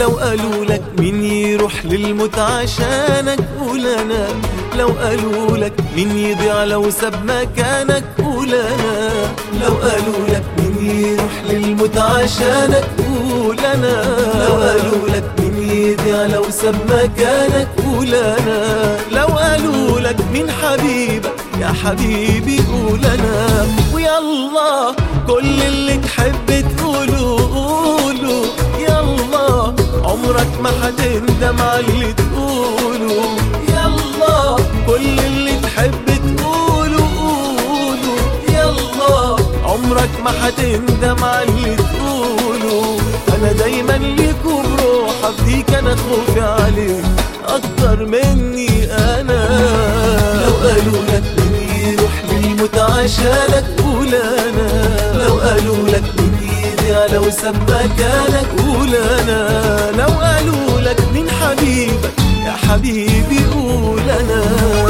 لو قالوا لك مين يروح للموت عشانك قول انا لو قالوا لك مين يضيع لو ساب مكانك قول انا لو قالوا لك مين يروح للموت عشانك قول انا لو قالوا لك مين يضيع لو ساب مكانك قول انا لو قالوا لك مين حبيبك يا حبيبي قول انا ويلا كل اللي تحب تقوله قوله يلا عمرك ما هتندم على اللي تقوله يلا كل اللي تحب تقوله قوله يلا عمرك ما هتندم على اللي تقوله انا دايما ليك وبروح افديك انا خوفي عليك اكتر مني انا لو قالوا لك مين يروح للموت عشانك قول انا لو قالوا لك مين يضيع لو ساب مكانك قول انا لو قالوا لك مين حبيبك يا حبيبي قول انا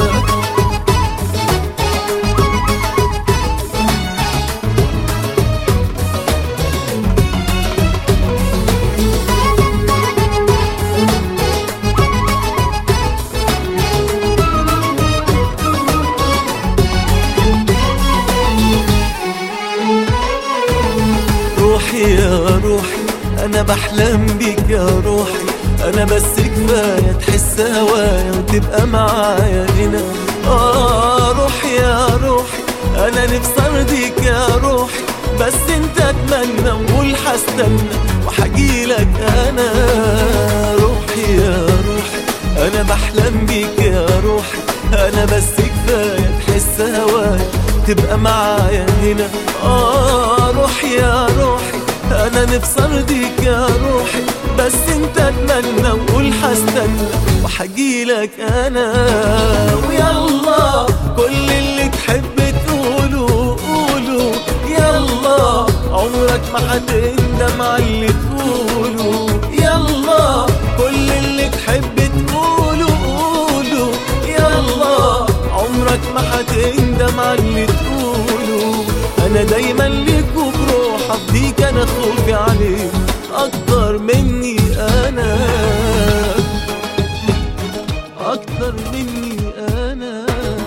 روحي يا روحي انا بحلم بيك يا روحي انا بس كفايه تحس هوايا وتبقى معايا هنا اه روحي يا روحي انا نفسي ارضيك يا روحي بس انت اتمنى وقول هستنى وحجيلك انا روحي يا روحي انا بحلم بيك يا روحي انا بس كفايه تحس هوايا تبقى معايا هنا اه روحي يا روحي انا نفسي ارضيك يا روحي بس انت اتمنى وقول هستنى وحجيلك انا ويلا كل اللي تحب تقوله قوله يلا عمرك ما هتندم على اللي تقوله يلا كل اللي تحب تقوله قوله يلا عمرك ما هتندم على اللي تقوله انا دايما ليك وبروح افديك انا خوفي عليك اكتر مني انا اكتر مني انا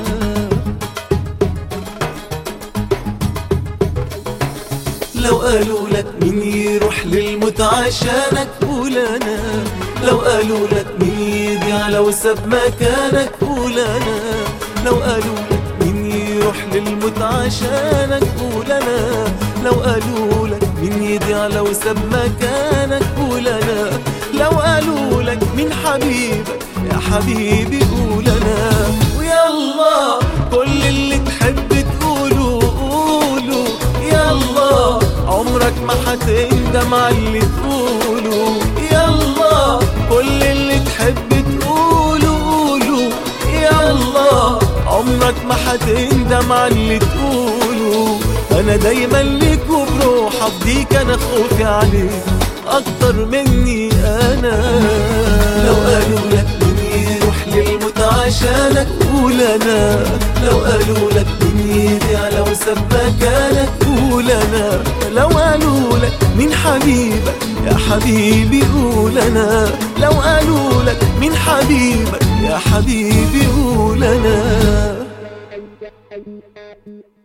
لو قالوا لك مين يروح للموت عشانك قول انا لو قالوا لك مين يضيع لو ساب مكانك قول انا لو قالوا لك مين يروح للموت عشانك قول انا لو قالوا لك مين يضيع لو ساب مكانك قول انا لو قالوا لك مين حبيبك يا حبيبي قول انا ويلا كل اللي تحب تقوله قوله يلا عمرك ما هتندم على اللي تقوله يلا كل اللي تحب تقوله قوله يلا عمرك ما هتندم على اللي تقوله انا دايما ليك وبروح افديك انا خوفي عليك اكتر مني انا لو قالوا لك مين يروح للموت عشانك قول انا لو قالوا لك مين يضيع لو ساب مكانك قول انا لو قالوا لك مين حبيبك يا حبيبي قول انا لو قالوا لك مين حبيبك يا حبيبي قول انا